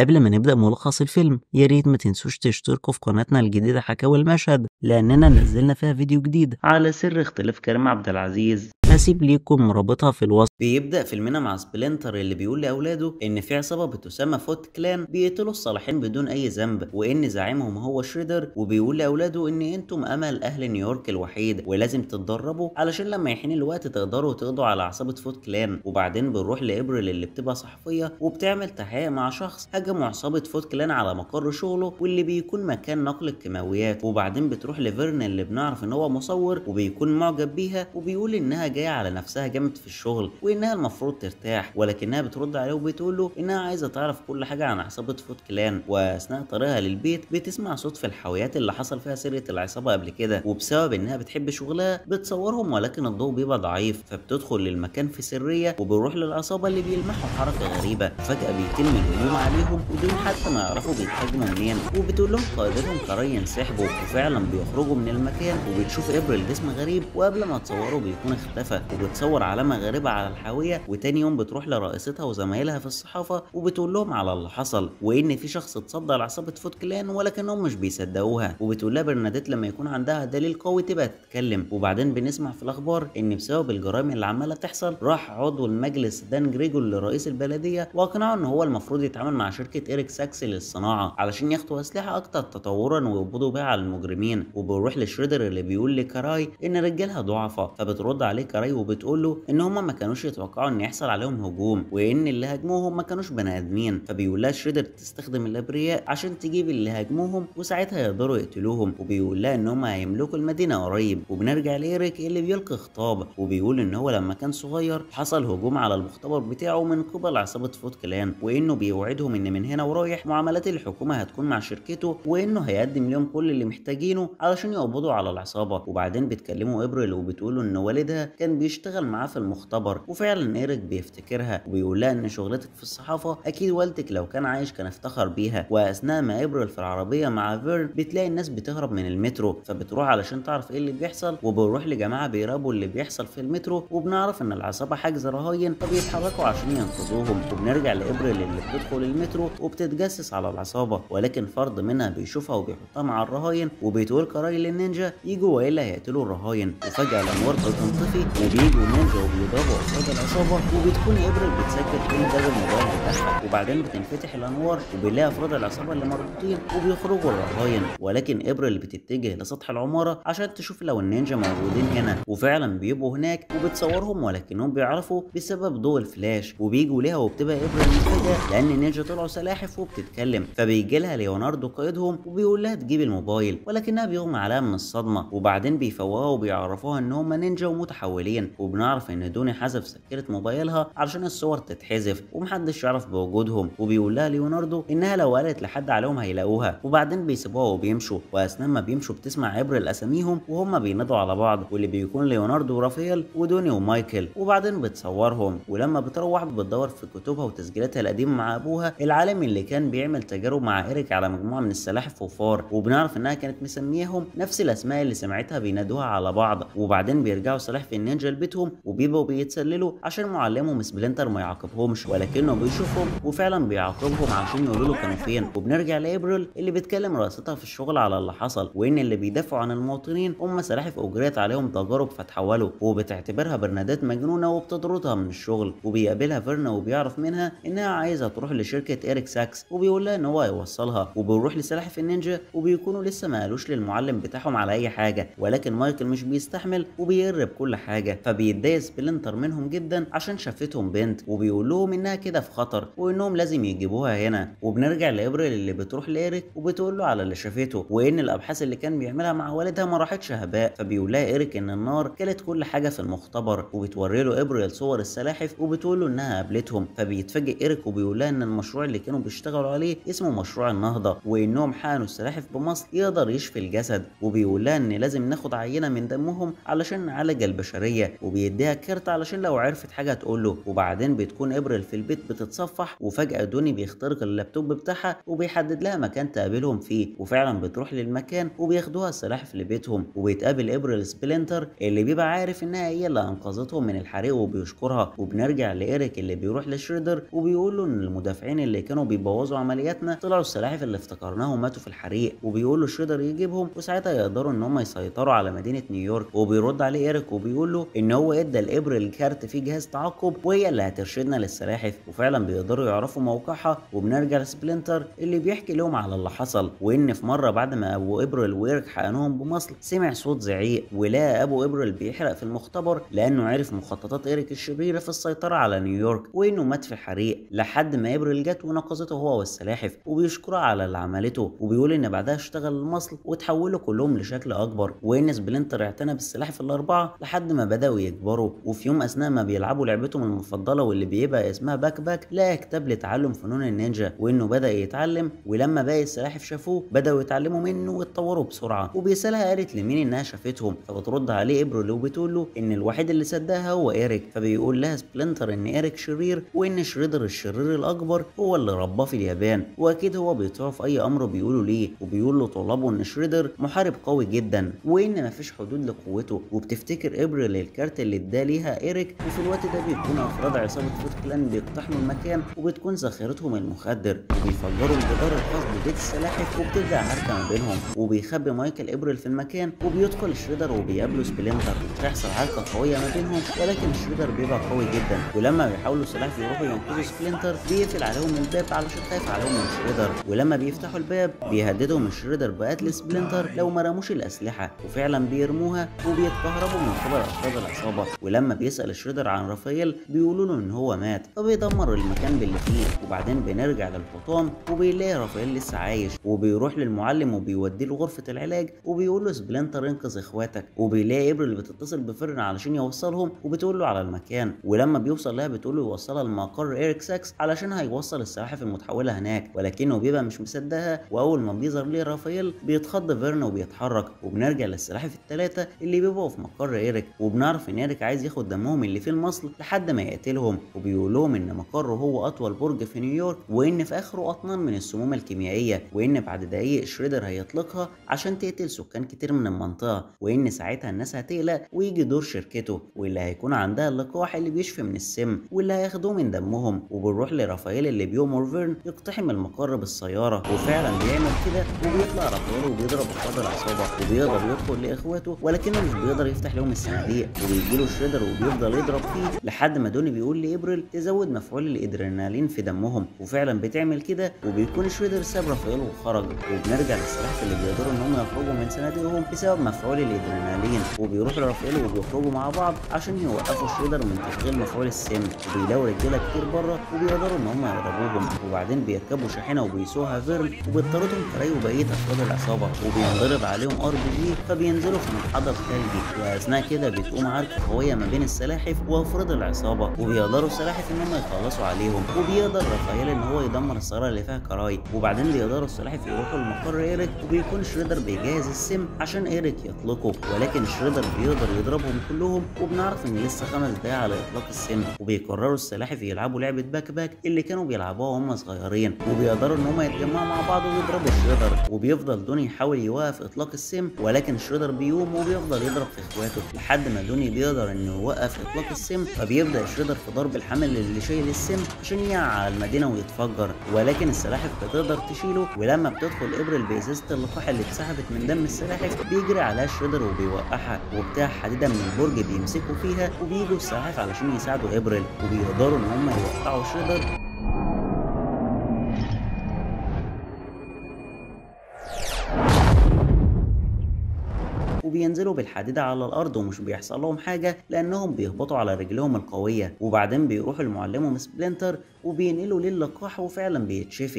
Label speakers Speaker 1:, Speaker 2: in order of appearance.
Speaker 1: قبل ما نبدأ ملخص الفيلم يا ريت ما تنسوش تشتركوا في قناتنا الجديدة حكاوي المشهد لأننا نزلنا فيها فيديو جديد على سر اختلاف كريم عبد العزيز هسيب ليكم رابطها في الوصف بيبدأ فيلمنا مع سبلنتر اللي بيقول لأولاده إن في عصابة بتسمى فوت كلان بيقتلوا الصالحين بدون أي ذنب وإن زعيمهم هو شريدر وبيقول لأولاده إن أنتم أمل أهل نيويورك الوحيد ولازم تتدربوا علشان لما يحين الوقت تقدروا تقضوا على عصابة فوت كلان وبعدين بنروح لإبريل اللي بتبقى صحفية وبتعمل تحقيق مع شخص هجموا عصابة فوت كلان على مقر شغله واللي بيكون مكان نقل الكيماويات وبعدين بتروح لفيرن اللي بنعرف إن هو مصور وبيكون معجب بيها وبيقول إنها جاية على نفسها جامد في الشغل وإنها المفروض ترتاح ولكنها بترد عليه وبتقول له إنها عايزة تعرف كل حاجة عن عصابة فوت كلان وأثناء طريقها للبيت بتسمع صوت في الحاويات اللي حصل فيها سرقة العصابة قبل كده وبسبب إنها بتحب شغلها بتصورهم ولكن الضوء بيبقى ضعيف فبتدخل للمكان في سرية وبيروح للعصابة اللي بيلمحوا حركة غريبة فجأة بيتم الهجوم عليهم بدون حتى ما يعرفوا بيتهاجموا منين وبتقول لهم قائدتهم قرار ينسحبوا وفعلا بيخرجوا من المكان وبتشوف ابريل جسم غريب وقبل ما تصوره بيكون اختفى وبتصور علامة غريبة على الحاوية وتاني يوم بتروح لرئيستها وزمايلها في الصحافة وبتقول لهم على اللي حصل وإن في شخص اتصدى لعصابة فوت كلان ولكنهم مش بيصدقوها وبتقول لها برناديت لما يكون عندها دليل قوي تبقى تتكلم وبعدين بنسمع في الأخبار إن بسبب الجرائم اللي عمالة تحصل راح عضو المجلس دان جريجول لرئيس البلدية وأقنعه إن هو المفروض يتعامل مع شركة إيريك ساكس للصناعة علشان ياخدوا أسلحة أكتر تطورا ويقبضوا بيها على المجرمين وبيروح لشريدر اللي بيقول لكراي إن رجالها ضعفاء فبترد عليه كراي وبتقول له إن هما ما كانوش يتوقعوا إن يحصل عليهم هجوم وإن اللي هاجموهم ما كانوش بني آدمين فبيقول لها شريدر تستخدم الأبرياء عشان تجيب اللي هاجموهم وساعتها يقدروا يقتلوهم وبيقول لها إن هما هيملكوا المدينة قريب وبنرجع لإيريك اللي بيلقي خطاب وبيقول إن هو لما كان صغير حصل هجوم على المختبر بتاعه من قبل عصابة فوت كلان وإنه بيوعدهم إن من هنا ورايح معاملات الحكومة هتكون مع شركته وإنه هيقدم لهم كل اللي محتاجينه علشان يقبضوا على العصابة وبعدين بتكلموا إبريل وبتقولوا إن والدها كان بيشتغل معاه في المختبر وفعلا إيريك بيفتكرها وبيقول لها إن شغلتك في الصحافة أكيد والدك لو كان عايش كان افتخر بيها وأثناء ما إبريل في العربية مع فيرن بتلاقي الناس بتهرب من المترو فبتروح علشان تعرف إيه اللي بيحصل وبنروح لجماعة بيراقبوا اللي بيحصل في المترو وبنعرف إن العصابة حاجز رهاين فبيتحركوا عشان ينقذوهم وبنرجع لإبريل اللي بتدخل المترو وبتتجسس على العصابة ولكن فرد منها بيشوفها وبيحطها مع الرهاين وبيتقول قرار للنينجا يجوا والا هيقتلوا الرهاين وفجأة الأنوار بتنطفي وبيجوا نينجا وبيضربوا أفراد العصابة وبتكون إبريل بتسجل كل ده بالموبايل بتاعها وبعدين بتنفتح الأنوار وبنلاقي أفراد العصابة اللي مربوطين وبيخرجوا الرهاين ولكن إبريل بتتجه لسطح العمارة عشان تشوف لو النينجا موجودين هنا وفعلا بيبقوا هناك وبتصورهم ولكنهم بيعرفوا بسبب ضوء الفلاش وبيجوا ليها وبتبقى إبريل مفاجأة لأن النينجا طلعوا سلاحف وبتتكلم فبيجي لها ليوناردو قائدهم وبيقول لها تجيب الموبايل ولكنها بيغمى عليها من الصدمة وبعدين بيفوقوها وبيعرفوها ان هم نينجا ومتحولين وبنعرف ان دوني حذف سكرة موبايلها علشان الصور تتحذف ومحدش يعرف بوجودهم وبيقول لها ليوناردو انها لو قالت لحد عليهم هيلاقوها وبعدين بيسيبوها وبيمشوا واثناء ما بيمشوا بتسمع ابريل اساميهم وهم بينادوا على بعض واللي بيكون ليوناردو ورافائيل ودوني ومايكل وبعدين بتصورهم ولما بتروح بتدور في كتبها وتسجيلاتها القديمه مع ابوها العالم اللي كان بيعمل تجارب مع ايريك على مجموعه من السلاحف وفار وبنعرف انها كانت مسمياهم نفس الاسماء اللي سمعتها بينادوها على بعض وبعدين بيرجعوا سلاحف النينجا لبيتهم وبيبقوا بيتسللوا عشان معلمهم سبلنتر ما يعاقبهمش ولكنه بيشوفهم وفعلا بيعاقبهم عشان يقولوا له كانوا فين وبنرجع لابريل اللي بتكلم رئيستها في الشغل على اللي حصل وان اللي بيدافعوا عن المواطنين هم سلاحف اجريت عليهم تجارب فتحولوا وبتعتبرها برنادات مجنونه وبتطردها من الشغل وبيقابلها فيرنا وبيعرف منها انها عايزه تروح لشركه ايريك ساكس وبيقول لها ان هو هيوصلها وبيروح لسلاحف النينجا وبيكونوا لسه ما قالوش للمعلم بتاعهم على اي حاجه ولكن مايكل مش بيستحمل وبيقرب كل حاجه فبيتضايق سبلنتر منهم جدا عشان شافتهم بنت وبيقول لهم انها كده في خطر وانهم لازم يجيبوها هنا وبنرجع لابريل اللي بتروح لايريك وبتقول له على اللي شافته وان الابحاث اللي كان بيعملها مع والدها ما راحتش هباء فبيقول لها ايريك ان النار كلت كل حاجه في المختبر وبتوري له ابريل صور السلاحف وبتقول له انها قابلتهم فبيتفاجئ ايريك وبيقول لها ان المشروع اللي كانوا بيشتغلوا عليه اسمه مشروع النهضه وانهم حقنوا السلاحف بمصل يقدر يشفي الجسد وبيقول لها ان لازم ناخد عينه من دمهم علشان نعالج البشريه السريه وبيديها كارت علشان لو عرفت حاجه تقول له وبعدين بتكون ابريل في البيت بتتصفح وفجاه دوني بيخترق اللابتوب بتاعها وبيحدد لها مكان تقابلهم فيه وفعلا بتروح للمكان وبياخدوها السلاحف لبيتهم وبيتقابل ابريل سبلنتر اللي بيبقى عارف انها هي اللي انقذتهم من الحريق وبيشكرها وبنرجع لايريك اللي بيروح لشريدر وبيقول له ان المدافعين اللي كانوا بيبوظوا عملياتنا طلعوا السلاحف اللي افتكرناهم ماتوا في الحريق وبيقول له شريدر يجيبهم وساعتها يقدروا ان هم يسيطروا على مدينه نيويورك وبيرد عليه ايريك وبيقول له ان هو ادى لابريل كارت فيه جهاز تعقب وهي اللي هترشدنا للسلاحف وفعلا بيقدروا يعرفوا موقعها وبنرجع لسبلنتر اللي بيحكي لهم على اللي حصل وان في مره بعد ما ابو ابريل وإيريك حقنوهم بمصل سمع صوت زعيق ولقى ابو ابريل بيحرق في المختبر لانه عرف مخططات ايريك الشريره في السيطره على نيويورك وانه مات في الحريق لحد ما ابريل جت ونقذته هو والسلاحف وبيشكرها على اللي عملته وبيقول ان بعدها اشتغل المصل وتحولوا كلهم لشكل اكبر وان سبلنتر اعتنى بالسلاحف الاربعه لحد ما بداوا يكبروا وفي يوم اثناء ما بيلعبوا لعبتهم المفضله واللي بيبقى اسمها باك باك لقى كتاب لتعلم فنون النينجا وانه بدا يتعلم ولما باقي السلاحف شافوه بداوا يتعلموا منه ويتطوروا بسرعه وبيسالها قالت لمين انها شافتهم فبترد عليه ابريل وبتقول له ان الوحيد اللي صدقها هو ايريك فبيقول لها سبلنتر ان ايريك شرير وان شريدر الشرير الاكبر هو اللي رباه في اليابان واكيد هو بيطيعه في اي امر بيقوله ليه وبيقول له طلبه ان شريدر محارب قوي جدا وان مفيش حدود لقوته وبتفتكر ابريل الكارت اللي اداه ليها ايريك وفي الوقت ده بيكون افراد عصابه فوت كلان بيقتحموا المكان وبتكون ذخيرتهم المخدر وبيفجروا الجدار الخاص ببيت السلاحف وبتبدا عركه ما بينهم وبيخبي مايكل ابريل في المكان وبيدخل شريدر وبيقابله سبلنتر وبتحصل عركه قويه ما بينهم ولكن شريدر بيبقى قوي جدا ولما بيحاولوا السلاحف يروحوا ينقذوا سبلنتر بيقفل عليهم الباب علشان خايف عليهم من شريدر ولما بيفتحوا الباب بيهددهم شريدر بقتل سبلنتر لو ما رموش الاسلحه وفعلا بيرموها وبيتكهربوا من قبل افراد العصابه ولما بيسال شريدر عن رافائيل بيقولوا له ان هو مات فبيدمر المكان باللي فيه وبعدين بنرجع للحطام وبيلاقي رافائيل لسه عايش وبيروح للمعلم وبيوديه له غرفه العلاج وبيقول له سبلنتر انقذ اخواتك وبيلاقي ابريل اللي بتتصل بفرن علشان يوصلهم وبتقول له على المكان ولما بيوصل لها بتقول له يوصلها لمقر ايريك ساكس علشان هيوصل السلاحف المتحوله هناك ولكنه بيبقى مش مصدقها واول ما بيظهر ليه رافائيل بيتخض فيرن وبيتحرك وبنرجع للسلاحف الثلاثه اللي بيبقوا في مقر ايريك وبنعرف ان ايريك عايز ياخد دمهم اللي فيه المصل لحد ما يقتلهم وبيقول لهم ان مقره هو اطول برج في نيويورك وان في اخره اطنان من السموم الكيميائيه وان بعد دقايق شريدر هيطلقها عشان تقتل سكان كتير من المنطقه وان ساعتها الناس هتقلق ويجي دور شركته واللي هيكون عندها اللقاح اللي بيشفي من السم واللي هياخدوه من دمهم وبنروح لرافائيل اللي بيؤمر فيرن يقتحم المقر بالسياره وفعلا بيعمل كده وبيطلع رافائيل وبيضرب افراد العصابه وبيقدر يدخل لاخواته ولكنه مش بيقدر يفتح لهم الصناديق وبيجيله شريدر وبيفضل يضرب فيه لحد ما دوني بيقول لابريل تزود مفعول الادرينالين في دمهم وفعلا بتعمل كده وبيكون شريدر ساب رافائيل وخرج وبنرجع للسلاحف اللي بيقدروا ان هم يخرجوا من صناديقهم بسبب مفعول الادرينالين وبيروح لرافائيل وبيخرجوا مع بعض عشان يوقفوا شريدر من تشغيل مفعول السم وبيلاقوا رجاله كتير بره وبيقدروا ان هم يضربوهم وبعدين بيركبوا شاحنه وبيسوها فيرن وبيضطردهم كراي وبقيه افراد العصابه وبينضرب عليهم ار بي جي فبينزلوا في منحدر ثلجي واثناء كده بتقوم عركه قويه ما بين السلاحف وافراد العصابه وبيقدروا السلاحف ان هم يخلصوا عليهم وبيقدر رافائيل ان هو يدمر السياره اللي فيها كراي وبعدين بيقدروا السلاحف يروحوا لمقر ايريك وبيكون شريدر بيجهز السم عشان ايريك يطلقه ولكن شريدر بيقدر يضربهم كلهم وبنعرف ان لسه خمس دقايق على اطلاق السم وبيقرروا السلاحف يلعبوا لعبه باك باك اللي كانوا بيلعبوها وهم صغيرين وبيقدروا ان هم يتجمعوا مع بعض ويضربوا شريدر وبيفضل دوني يحاول يوقف اطلاق السم ولكن شريدر بيقوم وبيفضل يضرب في اخواته لحد ما دوني بيقدر انه يوقف اطلاق السم فبيبدا شريدر في ضرب الحمل اللي شايل السم عشان يقع على المدينه ويتفجر ولكن السلاحف بتقدر تشيله ولما بتدخل ابريل بازازه اللقاح اللي اتسحبت من دم السلاحف بيجري عليها شريدر وبيوقعها وبتاع حديده من البرج بيمسكوا فيها وبيجوا السلاحف علشان يساعدوا ابريل وبيقدروا ان هم يوقعوا شريدر وبينزلوا بالحديدة على الأرض ومش بيحصل لهم حاجة لأنهم بيهبطوا على رجلهم القوية وبعدين بيروحوا لمعلمهم سبلنتر وبينقلوا ليه اللقاح وفعلا بيتشفي